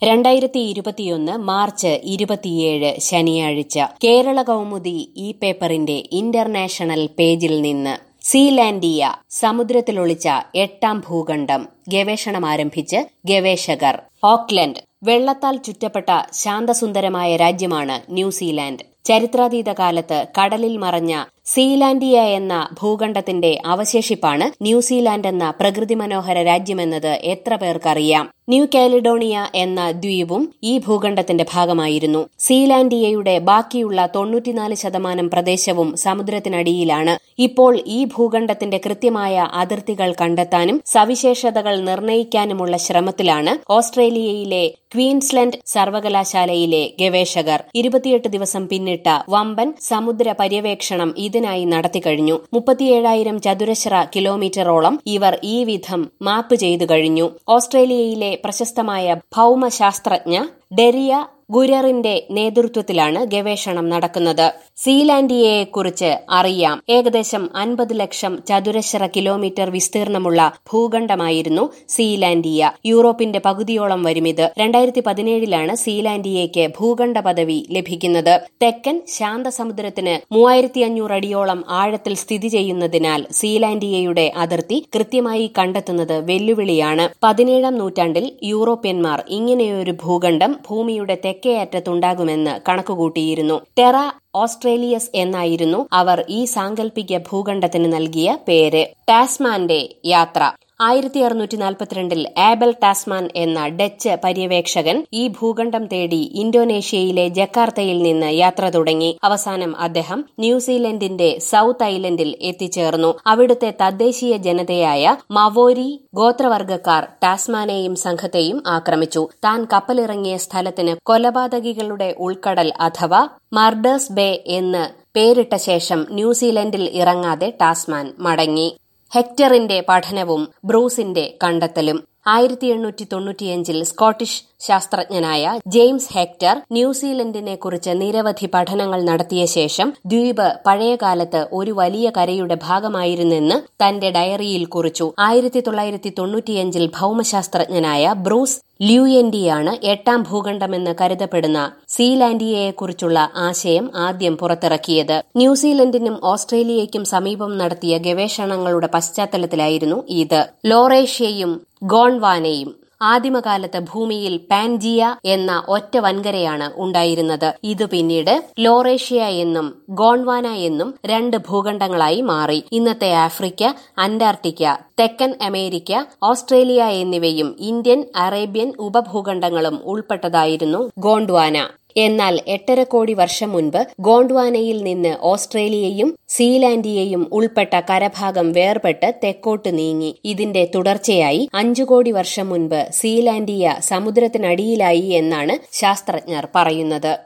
രണ്ടായിരത്തി ഇരുപത്തിയൊന്ന് മാർച്ച് ഇരുപത്തിയേഴ് ശനിയാഴ്ച കേരള കൗമുദി ഈ പേപ്പറിന്റെ ഇന്റർനാഷണൽ പേജിൽ നിന്ന് സീലാൻഡിയ സമുദ്രത്തിലൊളിച്ച എട്ടാം ഭൂഖണ്ഡം ഗവേഷണം ആരംഭിച്ച് ഗവേഷകർ ഓക്ലൻഡ് വെള്ളത്താൽ ചുറ്റപ്പെട്ട ശാന്തസുന്ദരമായ രാജ്യമാണ് ന്യൂസിലാൻഡ് ചരിത്രാതീത കാലത്ത് കടലിൽ മറഞ്ഞ സീലാൻഡിയ എന്ന ഭൂഖണ്ഡത്തിന്റെ അവശേഷിപ്പാണ് ന്യൂസിലാൻഡ് എന്ന പ്രകൃതി മനോഹര രാജ്യമെന്നത് എത്ര പേർക്കറിയാം ന്യൂ കാലിഡോണിയ എന്ന ദ്വീപും ഈ ഭൂഖണ്ഡത്തിന്റെ ഭാഗമായിരുന്നു സീലാൻഡിയയുടെ ബാക്കിയുള്ള തൊണ്ണൂറ്റിനാല് ശതമാനം പ്രദേശവും സമുദ്രത്തിനടിയിലാണ് ഇപ്പോൾ ഈ ഭൂഖണ്ഡത്തിന്റെ കൃത്യമായ അതിർത്തികൾ കണ്ടെത്താനും സവിശേഷതകൾ നിർണയിക്കാനുമുള്ള ശ്രമത്തിലാണ് ഓസ്ട്രേലിയയിലെ ക്വീൻസ്ലൻഡ് സർവകലാശാലയിലെ ഗവേഷകർ ഇരുപത്തിയെട്ട് ദിവസം പിന്നിട്ട വമ്പൻ സമുദ്ര പര്യവേക്ഷണം ഇതിനായി നടത്തിക്കഴിഞ്ഞു മുപ്പത്തിയേഴായിരം ചതുരശ്ര കിലോമീറ്ററോളം ഇവർ ഈ വിധം മാപ്പ് ചെയ്തു കഴിഞ്ഞു ഓസ്ട്രേലിയയിലെ പ്രശസ്തമായ ഭൌമശാസ്ത്രജ്ഞ ഡെറിയ ഗുരറിന്റെ നേതൃത്വത്തിലാണ് ഗവേഷണം നടക്കുന്നത് സീലാൻഡിയയെക്കുറിച്ച് അറിയാം ഏകദേശം അൻപത് ലക്ഷം ചതുരശ്ര കിലോമീറ്റർ വിസ്തീർണമുള്ള ഭൂഖണ്ഡമായിരുന്നു സീലാൻഡിയ യൂറോപ്പിന്റെ പകുതിയോളം വരുമിത് രണ്ടായിരത്തി പതിനേഴിലാണ് സീലാൻഡിയയ്ക്ക് ഭൂഖണ്ഡ പദവി ലഭിക്കുന്നത് തെക്കൻ ശാന്തസമുദ്രത്തിന് മൂവായിരത്തി അഞ്ഞൂറ് അടിയോളം ആഴത്തിൽ സ്ഥിതി ചെയ്യുന്നതിനാൽ സീലാൻഡിയയുടെ അതിർത്തി കൃത്യമായി കണ്ടെത്തുന്നത് വെല്ലുവിളിയാണ് പതിനേഴാം നൂറ്റാണ്ടിൽ യൂറോപ്യന്മാർ ഇങ്ങനെയൊരു ഭൂഖണ്ഡം ഭൂമിയുടെ തെക്കേ അറ്റത്തുണ്ടാകുമെന്ന് കണക്കുകൂട്ടിയിരുന്നു ടെറ ഓസ്ട്രേലിയസ് എന്നായിരുന്നു അവർ ഈ സാങ്കല്പിക ഭൂഖണ്ഡത്തിന് നൽകിയ പേര് ടാസ്മാന്റെ യാത്ര ആയിരത്തി അറുന്നൂറ്റി നാൽപ്പത്തിരണ്ടിൽ ആബൽ ടാസ്മാൻ എന്ന ഡച്ച് പര്യവേക്ഷകൻ ഈ ഭൂഖണ്ഡം തേടി ഇന്തോനേഷ്യയിലെ ജക്കാർത്തയിൽ നിന്ന് യാത്ര തുടങ്ങി അവസാനം അദ്ദേഹം ന്യൂസിലൻഡിന്റെ സൌത്ത് ഐലൻഡിൽ എത്തിച്ചേർന്നു അവിടുത്തെ തദ്ദേശീയ ജനതയായ മവോരി ഗോത്രവർഗക്കാർ ടാസ്മാനെയും സംഘത്തെയും ആക്രമിച്ചു താൻ കപ്പലിറങ്ങിയ സ്ഥലത്തിന് കൊലപാതകികളുടെ ഉൾക്കടൽ അഥവാ മർഡേഴ്സ് ബേ എന്ന് പേരിട്ട ശേഷം ന്യൂസിലൻഡിൽ ഇറങ്ങാതെ ടാസ്മാൻ മടങ്ങി ഹെക്ടറിന്റെ പഠനവും ബ്രൂസിന്റെ കണ്ടെത്തലും ആയിരത്തി എണ്ണൂറ്റി തൊണ്ണൂറ്റിയഞ്ചിൽ സ്കോട്ടിഷ് ശാസ്ത്രജ്ഞനായ ജെയിംസ് ഹെക്ടർ ന്യൂസിലൻഡിനെ കുറിച്ച് നിരവധി പഠനങ്ങൾ നടത്തിയ ശേഷം ദ്വീപ് പഴയകാലത്ത് ഒരു വലിയ കരയുടെ ഭാഗമായിരുന്നെന്ന് തന്റെ ഡയറിയിൽ കുറിച്ചു ആയിരത്തി തൊള്ളായിരത്തി തൊണ്ണൂറ്റിയഞ്ചിൽ ഭൌമശാസ്ത്രജ്ഞനായ ബ്രൂസ് ല്യൂയന്റിയാണ് എട്ടാം ഭൂഖണ്ഡമെന്ന് കരുതപ്പെടുന്ന സീലാൻഡിയയെക്കുറിച്ചുള്ള ആശയം ആദ്യം പുറത്തിറക്കിയത് ന്യൂസിലൻഡിനും ഓസ്ട്രേലിയയ്ക്കും സമീപം നടത്തിയ ഗവേഷണങ്ങളുടെ പശ്ചാത്തലത്തിലായിരുന്നു ഇത് ലോറേഷ്യയും ഗോൺവാനയും ആദിമകാലത്ത് ഭൂമിയിൽ പാൻജിയ എന്ന ഒറ്റ വൻകരയാണ് ഉണ്ടായിരുന്നത് ഇത് പിന്നീട് ലോറേഷ്യ എന്നും ഗോൺവാന എന്നും രണ്ട് ഭൂഖണ്ഡങ്ങളായി മാറി ഇന്നത്തെ ആഫ്രിക്ക അന്റാർട്ടിക്ക തെക്കൻ അമേരിക്ക ഓസ്ട്രേലിയ എന്നിവയും ഇന്ത്യൻ അറേബ്യൻ ഉപഭൂഖണ്ഡങ്ങളും ഉൾപ്പെട്ടതായിരുന്നു ഗോണ്ട്വാന എന്നാൽ എട്ടര കോടി വർഷം മുൻപ് ഗോണ്ട്വാനയിൽ നിന്ന് ഓസ്ട്രേലിയയും സീലാൻഡിയയും ഉൾപ്പെട്ട കരഭാഗം വേർപെട്ട് തെക്കോട്ട് നീങ്ങി ഇതിന്റെ തുടർച്ചയായി അഞ്ചു കോടി വർഷം മുൻപ് സീലാൻഡിയ സമുദ്രത്തിനടിയിലായി എന്നാണ് ശാസ്ത്രജ്ഞർ പറയുന്നത്